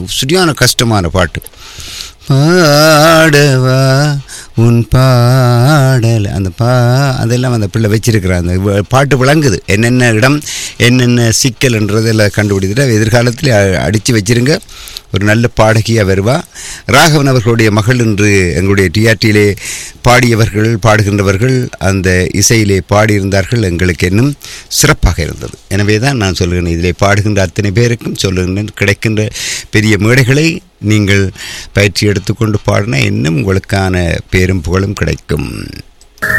சரியான கஷ்டமான பாட்டு பாடவா உன் பாடல் அந்த பா அதெல்லாம் அந்த பிள்ளை வச்சிருக்கிறான் அந்த வ- பாட்டு விளங்குது என்னென்ன இடம் என்னென்ன சிக்கல்ன்றதெல்லாம் கண்டுபிடித்துட்டு எதிர்காலத்தில் அடித்து வச்சிருங்க ஒரு நல்ல பாடகியாக வருவா ராகவன் அவர்களுடைய மகள் என்று எங்களுடைய டிஆர்டியிலே பாடியவர்கள் பாடுகின்றவர்கள் அந்த இசையிலே பாடியிருந்தார்கள் எங்களுக்கு இன்னும் சிறப்பாக இருந்தது எனவே தான் நான் சொல்லுகிறேன் இதிலே பாடுகின்ற அத்தனை பேருக்கும் சொல்லுகின்றேன் கிடைக்கின்ற பெரிய மேடைகளை நீங்கள் பயிற்சி எடுத்துக்கொண்டு பாடினா இன்னும் உங்களுக்கான பேரும் புகழும் கிடைக்கும்